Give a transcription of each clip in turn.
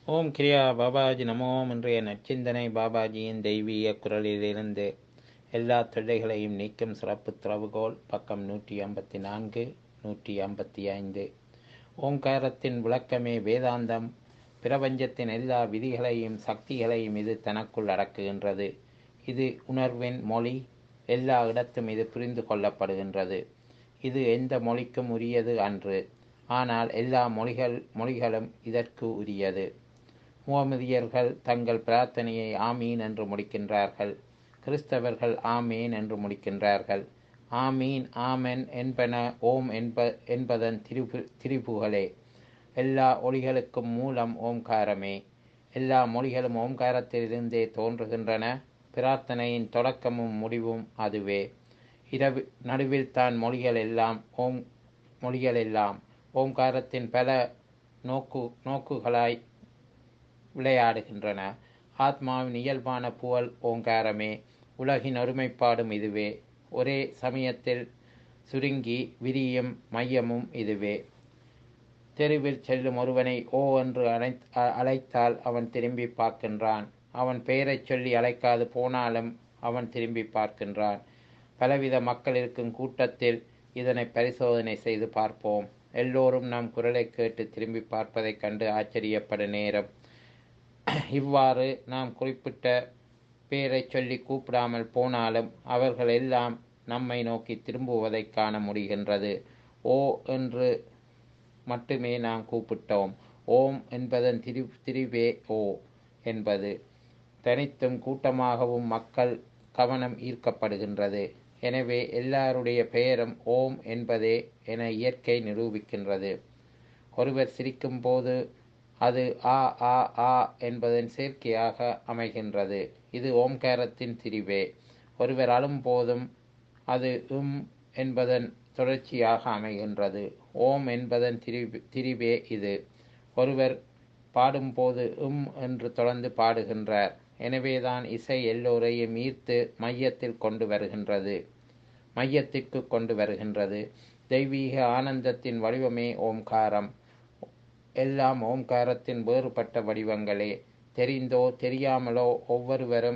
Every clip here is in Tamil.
ஓம் கிரியா பாபாஜி நமோம் இன்றைய நச்சிந்தனை பாபாஜியின் தெய்வீக குரலிலிருந்து எல்லா தொல்லைகளையும் நீக்கும் சிறப்பு திறவுகோல் பக்கம் நூற்றி ஐம்பத்தி நான்கு நூற்றி ஐம்பத்தி ஐந்து ஓங்காரத்தின் விளக்கமே வேதாந்தம் பிரபஞ்சத்தின் எல்லா விதிகளையும் சக்திகளையும் இது தனக்குள் அடக்குகின்றது இது உணர்வின் மொழி எல்லா இடத்தும் இது புரிந்து கொள்ளப்படுகின்றது இது எந்த மொழிக்கும் உரியது அன்று ஆனால் எல்லா மொழிகள் மொழிகளும் இதற்கு உரியது முகமதியர்கள் தங்கள் பிரார்த்தனையை ஆமீன் என்று முடிக்கின்றார்கள் கிறிஸ்தவர்கள் ஆமீன் என்று முடிக்கின்றார்கள் ஆமீன் ஆமென் என்பன ஓம் என்ப என்பதன் திரிபு திரிபுகளே எல்லா ஒளிகளுக்கும் மூலம் ஓம்காரமே எல்லா மொழிகளும் ஓம்காரத்திலிருந்தே தோன்றுகின்றன பிரார்த்தனையின் தொடக்கமும் முடிவும் அதுவே இரவு நடுவில் தான் மொழிகள் எல்லாம் ஓம் மொழிகள் எல்லாம் ஓம்காரத்தின் பல நோக்கு நோக்குகளாய் விளையாடுகின்றன ஆத்மாவின் இயல்பான புகழ் ஓங்காரமே உலகின் ஒருமைப்பாடும் இதுவே ஒரே சமயத்தில் சுருங்கி விரியும் மையமும் இதுவே தெருவில் செல்லும் ஒருவனை ஓ என்று அழை அழைத்தால் அவன் திரும்பி பார்க்கின்றான் அவன் பெயரைச் சொல்லி அழைக்காது போனாலும் அவன் திரும்பி பார்க்கின்றான் பலவித மக்கள் இருக்கும் கூட்டத்தில் இதனை பரிசோதனை செய்து பார்ப்போம் எல்லோரும் நம் குரலை கேட்டு திரும்பி பார்ப்பதைக் கண்டு ஆச்சரியப்பட நேரம் இவ்வாறு நாம் குறிப்பிட்ட பேரை சொல்லி கூப்பிடாமல் போனாலும் அவர்கள் எல்லாம் நம்மை நோக்கி திரும்புவதை காண முடிகின்றது ஓ என்று மட்டுமே நாம் கூப்பிட்டோம் ஓம் என்பதன் திரி திரிவே ஓ என்பது தனித்தும் கூட்டமாகவும் மக்கள் கவனம் ஈர்க்கப்படுகின்றது எனவே எல்லாருடைய பெயரும் ஓம் என்பதே என இயற்கை நிரூபிக்கின்றது ஒருவர் சிரிக்கும் போது அது ஆ ஆ ஆ என்பதன் சேர்க்கையாக அமைகின்றது இது ஓம்காரத்தின் திரிவே ஒருவர் அழும் போதும் அது உம் என்பதன் தொடர்ச்சியாக அமைகின்றது ஓம் என்பதன் திரிவு திரிவே இது ஒருவர் பாடும்போது உம் என்று தொடர்ந்து பாடுகின்றார் எனவேதான் இசை எல்லோரையும் ஈர்த்து மையத்தில் கொண்டு வருகின்றது மையத்திற்கு கொண்டு வருகின்றது தெய்வீக ஆனந்தத்தின் வடிவமே ஓம்காரம் எல்லாம் ஓம்காரத்தின் வேறுபட்ட வடிவங்களே தெரிந்தோ தெரியாமலோ ஒவ்வொருவரும்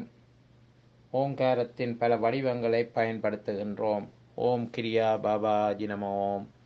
ஓங்காரத்தின் பல வடிவங்களை பயன்படுத்துகின்றோம் ஓம் கிரியா பாபா ஜினமோம்